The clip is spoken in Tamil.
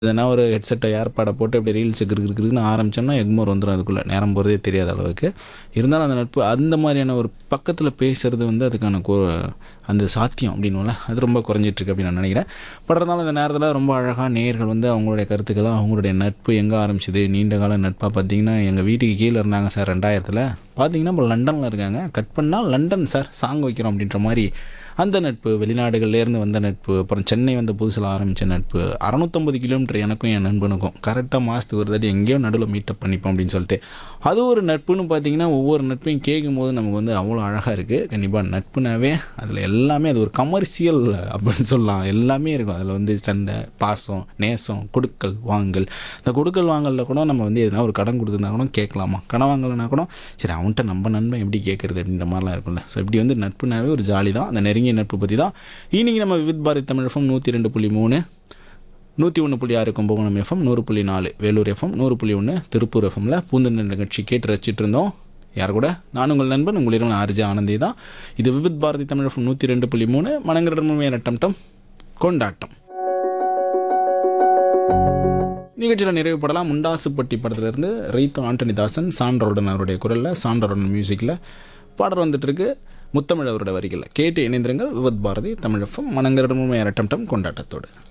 எதனா ஒரு ஹெட்செட்டை ஏர்பாடை போட்டு இப்படி ரீல்ஸ் கிருக்கு கிருக்குன்னு ஆரம்பிச்சோம்னா எக்மோர் வந்துடும் அதுக்குள்ளே நேரம் போகிறதே தெரியாத அளவுக்கு இருந்தாலும் அந்த நட்பு அந்த மாதிரியான ஒரு பக்கத்தில் பேசுறது வந்து அதுக்கான கோ அந்த சாத்தியம் அப்படின்னுல அது ரொம்ப குறைஞ்சிட்ருக்கு அப்படின்னு நான் நினைக்கிறேன் பட் இருந்தாலும் இந்த நேரத்தில் ரொம்ப அழகாக நேயர்கள் வந்து அவங்களுடைய கருத்துக்களை அவங்களுடைய நட்பு எங்கே ஆரம்பிச்சது நீண்ட கால நட்பாக பார்த்தீங்கன்னா எங்கள் வீட்டுக்கு கீழே இருந்தாங்க சார் ரெண்டாயிரத்தில் பார்த்தீங்கன்னா இப்போ லண்டனில் இருக்காங்க கட் பண்ணால் லண்டன் சார் சாங் வைக்கிறோம் அப்படின்ற மாதிரி அந்த நட்பு வெளிநாடுகள்லேருந்து வந்த நட்பு அப்புறம் சென்னை வந்த புதுசில் ஆரம்பித்த நட்பு அறநூற்றம்பது கிலோமீட்டர் எனக்கும் என் நண்பனுக்கும் கரெக்டாக மாதத்துக்கு ஒரு தாட்டி எங்கேயோ நடுவில் மீட்டப் பண்ணிப்போம் அப்படின்னு சொல்லிட்டு அது ஒரு நட்புன்னு பார்த்தீங்கன்னா ஒவ்வொரு நட்பையும் கேட்கும் போது நமக்கு வந்து அவ்வளோ அழகாக இருக்குது கண்டிப்பாக நட்புனாவே அதில் எல்லாமே அது ஒரு கமர்ஷியல் அப்படின்னு சொல்லலாம் எல்லாமே இருக்கும் அதில் வந்து சண்டை பாசம் நேசம் கொடுக்கல் வாங்கல் இந்த கொடுக்கல் வாங்கலில் கூட நம்ம வந்து எதனா ஒரு கடன் கொடுத்துருந்தா கூட கேட்கலாமா கடன் வாங்கலைன்னா கூட சரி அவன்கிட்ட நம்ம நண்பன் எப்படி கேட்குறது அப்படின்ற மாதிரிலாம் இருக்கும்ல ஸோ இப்படி வந்து நட்புனாவே ஒரு ஜாலி தான் அந்த நெருங்கிய நட்பு பற்றி தான் இன்னைக்கு நம்ம வித் பாரதி தமிழ் எஃப்எம் நூற்றி ரெண்டு புள்ளி மூணு நூற்றி ஒன்று புள்ளி ஆறு கும்பகோணம் எஃப்எம் நூறு புள்ளி நாலு வேலூர் எஃப்எம் நூறு புள்ளி ஒன்று திருப்பூர் எஃப்எம்ல பூந்தன் நிகழ்ச்சி கேட்டு ரசிச்சிட்டு இருந்தோம் யார் கூட நான் உங்கள் நண்பன் உங்களிடம் ஆர்ஜி ஆனந்தி தான் இது விவித் பாரதி தமிழ் எஃப்எம் நூற்றி ரெண்டு புள்ளி மூணு மனங்கிற நட்டம் கொண்டாட்டம் நிகழ்ச்சியில் நிறைவுப்படலாம் முண்டாசுப்பட்டி படத்திலிருந்து ரைத்தோ ஆண்டனி தாசன் சான்றோடன் அவருடைய குரலில் சான்றோடன் மியூசிக்கில் பாடல் வந்துட்டுருக்கு முத்தமிழ் அவருடைய வரிகளில் கேட்டு இணைந்திருங்கள் விவத் பாரதி தமிழ் எஃப்எம் மனங்கிற அரட்டம் கொண்டாட்டத்தோடு